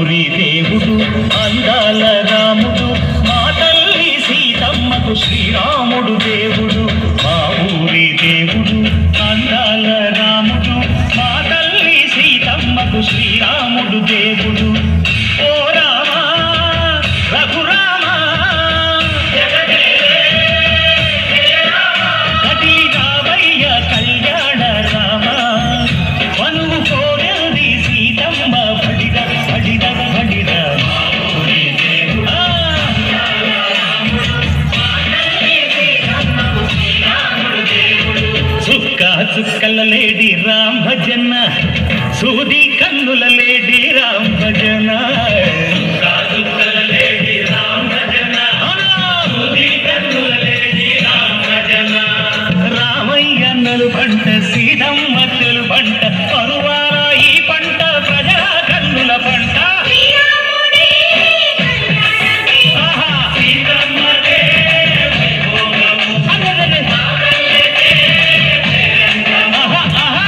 ఊరి దేవుడు అందాల రాముడు మా తల్లి సీతమ్మకు శ్రీరాముడు దేవుడు మా ఊరి దేవుడు అందాల రాముడు మా తల్లి సీతమ్మకు శ్రీరాముడు దేవుడు ఓ రామా రఘురామా కదిలి రావయ్య కళ్యాణ రామ మనువు కోరింది సీతమ్మ బడిద బడిద బడిద ఆ! చుక్క చుక్కల లేడి రామ్ భజన సూది కన్నుల లేడి రామ్ భజన చుక్క చుక్కల లేడి రామ్ భజన సూది కన్నుల లేడి రామ్ భజన రామయ్య నలు పంట సీతమ్మ తెలు పంట పరువాల ఈ పంట ప్రజల కన్నుల పంట ఆహా! సీతమ్మకే వైభోగము. అరెరెరె! ఆహా, ఆహా!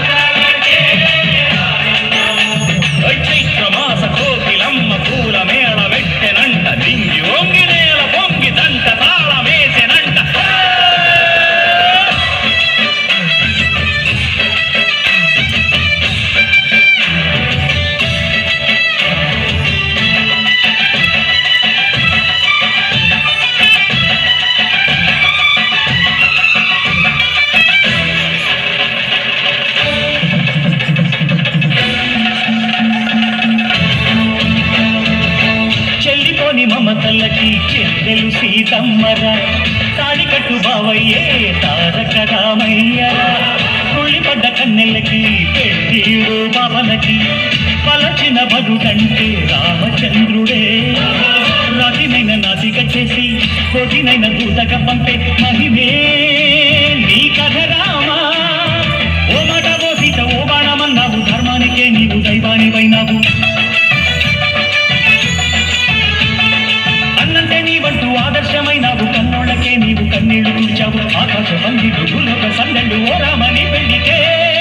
చైత్రమాస కోకిలమ్మ పూల మేళ వెట్టెనంట దింగి ఒంగి నేల పొంగి దంట తాళమేసెనంట చెల్లిపోని మమతలకి చెల్లెలు సీతమ్మరా తాడి కట్టు బావయ్యే తారక రామయ్యరా కుళ్ళిపడ్డ కన్నెలకి పెళ్ళిడు పవనకి పలచిన బడుకంటే రామచంద్రుడే రతినైన నాసిక చేసి కొదినైన దూతగా పంపే మహిమే నీ కథ రామా ఓ మాట ఓ సీత ఓ బాణమన్నావు ధర్మానికే నీవు దైవానివైనావు అన్నంటే నీవంటూ ఆదర్శమైనావు కన్నోళ్ళకే నీవు కన్నీళ్లు తుడిచావు ఆకాశ పందిలు భూలోక సందళ్ళు ఓ రామని పెళ్లికే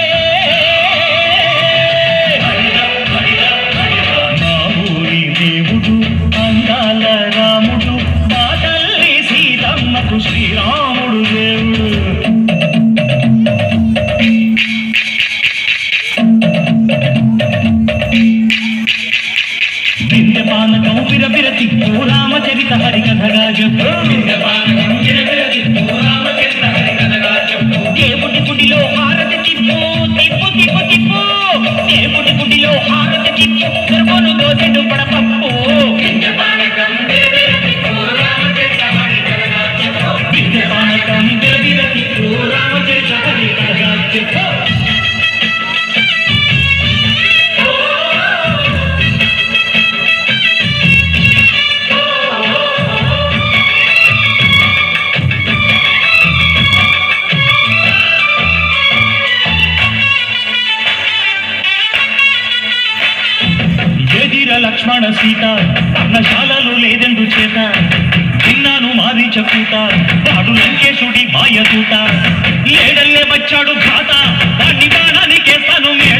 మా ఊరి దేవుడు అందాల రాముడు మా తల్లి సీతమ్మకు శ్రీరాముడు దేవుడు వింధ్యపానకం విరవిర తిప్పు రామచరిత హరికథగా చెప్పు దేవుడి గుడిలో హారతి తిప్పు తిప్పు తిప్పు తిప్పు దేవుడి గుడిలో హారతి తిప్పు దుర్గను దోసెడు పడపప్పు వింధ్యపానకం విరవిర తిప్పు రామచరిత హరికథగా చెప్పు ఎదిర లక్ష్మణ సీత పర్ణశాలలు లేదెందు చేత విన్నాను మారి చెప్పుత వాడు లంకేశుడి మాయదూత లేడల్లే వచ్చాడు భ్రాత వాడిని బాణానికేస్తాను మేడ